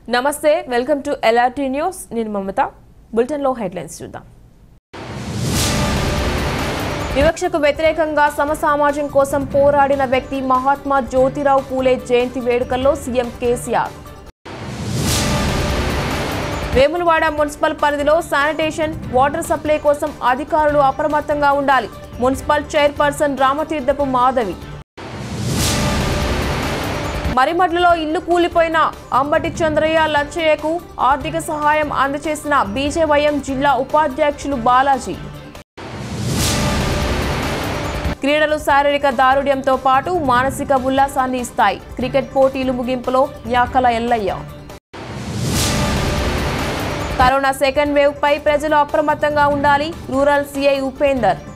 నమస్తే welcome to LRT news నేను మమత బులెటిన్లో హెడ్లైన్స్ చూద్దాం వివక్షకు వ్యతిరేకంగా సమసమాజం కోసం పోరాడిన వ్యక్తి మహాత్మా జ్యోతిరావు పూలే జయంతి వేడుకల్లో సీఎం కేసీఆర్ వేములవాడ మున్సిపల్ పరిధిలో శానిటేషన్ వాటర్ సప్లై కోసం అధికారులు అప్రమత్తంగా ఉండాలి మున్సిపల్ చైర్పర్సన్ రామతీర్థపు మాధవి మరిమడ్లలో ఇల్లు కూలిపోయిన అంబటి చంద్రయ్య లచ్చయ్యకు ఆర్థిక సహాయం అందజేసిన బీజేవైఎం జిల్లా ఉపాధ్యక్షులు బాలాజీ క్రీడలు శారీరక దారుఢ్యంతో పాటు మానసిక ఉల్లాసాన్ని ఇస్తాయి క్రికెట్ పోటీలు ముగింపులో Yakala Yellaiah corona second wave పై ప్రజలు అప్రమత్తంగా ఉండాలి రూరల్ సీఐ ఉపేందర్